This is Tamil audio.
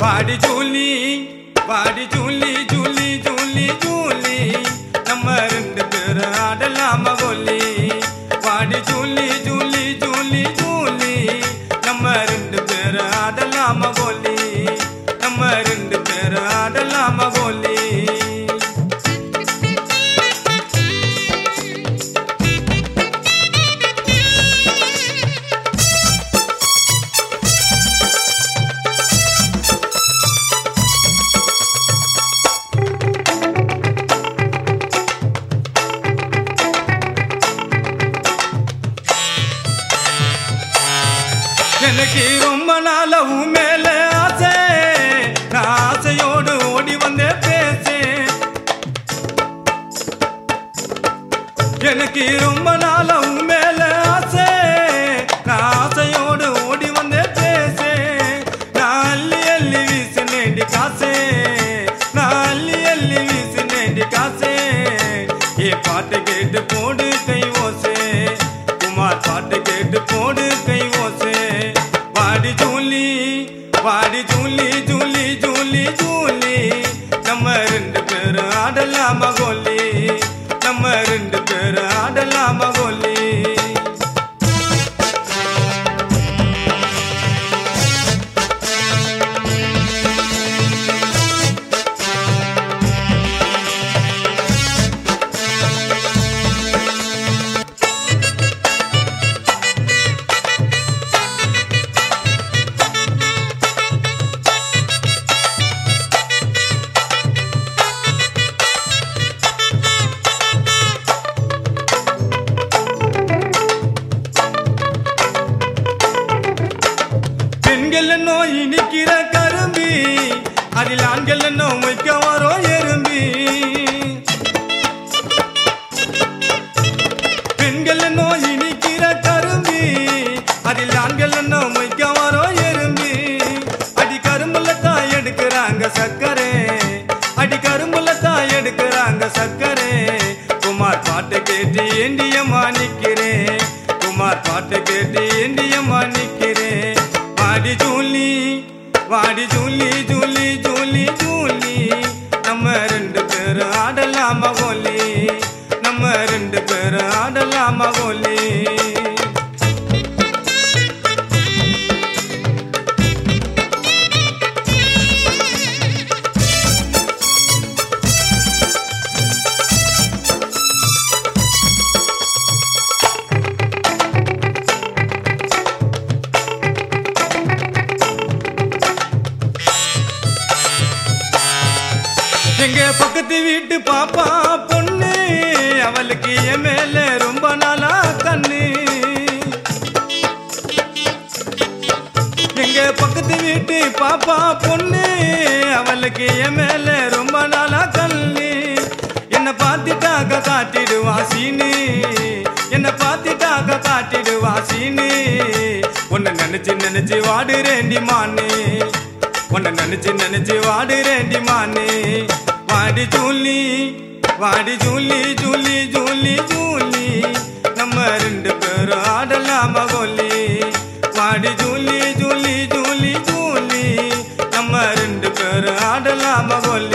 வாடி ஜூலி வாடி ஜூலி ஜூலி ஜூலி ஜூலி நம்ம ரெண்டு பேரும் ஆடலாம கோலி வாடி ஜூலி ஜூலி ஜூலி ஜூலி நம்ம ரெண்டு பேரும் ஆடலாம கோலி நம்ம ரெண்டு பேரும் ஆடலாம கோலி எனக்கு ரொம்ப நாள உன் மேல ஆசை நான் ஆசையோடு ஓடி வந்தே பேசேன் எனக்கு ரொம்ப நாள உன் மேல ஆசை நான் ஆசையோடு ஓடி வந்தே பேசேன் நான் அள்ளி அள்ளி வீசினேண்டி காசே நான் அள்ளி அள்ளி வீசினேண்டி காசே ஏ பாட்டு கேட்டு போடு கை ஓசே குமார் பாட்டு கேட்டு போடு கை ஓசே வாடி ஜூலி வாடி ஜூலி ஜூலி ஜூலி ஜூலி நம்ம ரெண்டு பேரும் ஆடலாமா கோலி நம்ம ரெண்டு பேரும் ஆடலாமா கோலி பெண்கள் நோய் நிக்கிற கரும்பி அதில் ஆண்கள் நோய் வைக்க வரும் எறும்பி பெண்கள் நோய் நிக்கிற கரும்பி அதில் ஆண்கள் நோய் வைக்க வரும் எறும்பி அடி கரும்புல தான் எடுக்கிறாங்க சக்கரை அடி கரும்புல தான் எடுக்கிறாங்க சக்கரை குமார் பாட்டு கேட்டு ஏண்டியம்மா நிக்கிறேன் குமார் பாட்டு கேட்டு ஏண்டியம்மா நிக்கிறேன் வாடி ஜூலி வாடி ஜூலி ஜூலி ஜூலி ஜூலி நம்ம ரெண்டு பேரும் ஆடலாமா கோலி நம்ம ரெண்டு பேரும் ஆடலாமா கோலி எங்க பக்கத்து வீட்டு பாப்பா பொண்ணு அவளுக்கு என் மேல ரொம்ப நாளா கண்ணு எங்க பக்கத்து வீட்டு பாப்பா பொண்ணு அவளுக்கு என் மேல ரொம்ப நாளா கண்ணு என்ன பார்த்துட்டாக்க காட்டிடுவா சீனு என்ன பார்த்துட்டாக்க காட்டிடுவா சீனு உன்னை நினைச்சு நினைச்சு வாடுறேண்டி மானு உன்னை நினைச்சு நினைச்சு வாடுறேண்டி மானு வாடி ஜூலி வாடி ஜூலி ஜூலி ஜூலி ஜூலி நம்ம ரெண்டு பேரும் ஆடலாமா கோலி வாடி ஜூலி ஜூலி ஜூலி ஜூலி நம்ம ரெண்டு பேரும் ஆடலாமா கோலி